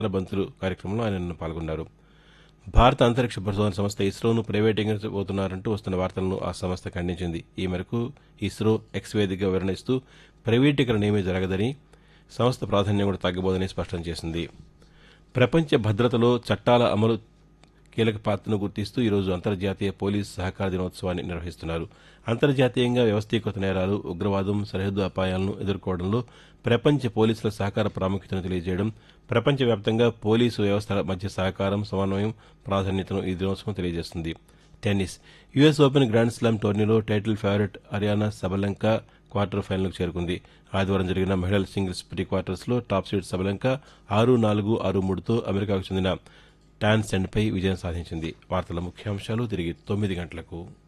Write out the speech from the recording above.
బంతులు కార్యక్రమంలో ఆయన నిన్న పాల్గొన్నారు భారత అంతరిక్ష పరిశోధన సంస్థ ఇస్రోను ప్రైవేటీకరించబోతున్నారంటూ వస్తున్న వార్తలను ఆ సంస్థ ఖండించింది ఈ మేరకు ఇస్రో ఎక్స్ వేదికగా వివరణిస్తూ ప్రైవేటీకరణ ఏమీ జరగదని సంస్థ ప్రాధాన్యం కూడా తగ్గబోదని స్పష్టం చేసింది ప్రపంచ భద్రతలో చట్టాల అమలు కీలక పాత్రను గుర్తిస్తూ ఈరోజు అంతర్జాతీయ పోలీస్ సహకార దినోత్సవాన్ని నిర్వహిస్తున్నారు అంతర్జాతీయంగా వ్యవస్థీకృత నేరాలు ఉగ్రవాదం సరిహద్దు అపాయాలను ఎదుర్కోవడంలో ప్రపంచ పోలీసుల సహకార ప్రాముఖ్యతను తెలియజేయడం ప్రపంచవ్యాప్తంగా పోలీసు వ్యవస్థల మధ్య సహకారం సమన్వయం ప్రాధాన్యతను ఈ దినోత్సవం తెలియజేస్తుంది tennis US open grand slam టోర్నీలో title favourite Aryna Sabalenka quarter ఫైనల్కు చేరుకుంది ఆదివారం జరిగిన మహిళల సింగిల్స్ ప్రీ క్వార్టర్స్లో టాప్ సీడ్ సబలంక ఆరు నాలుగు ఆరు మూడుతో అమెరికాకు చెందిన టాన్ సెండ్పై విజయం సాధించింది వార్తల ముఖ్యాంశాలు తిరిగి తొమ్మిది గంటలకు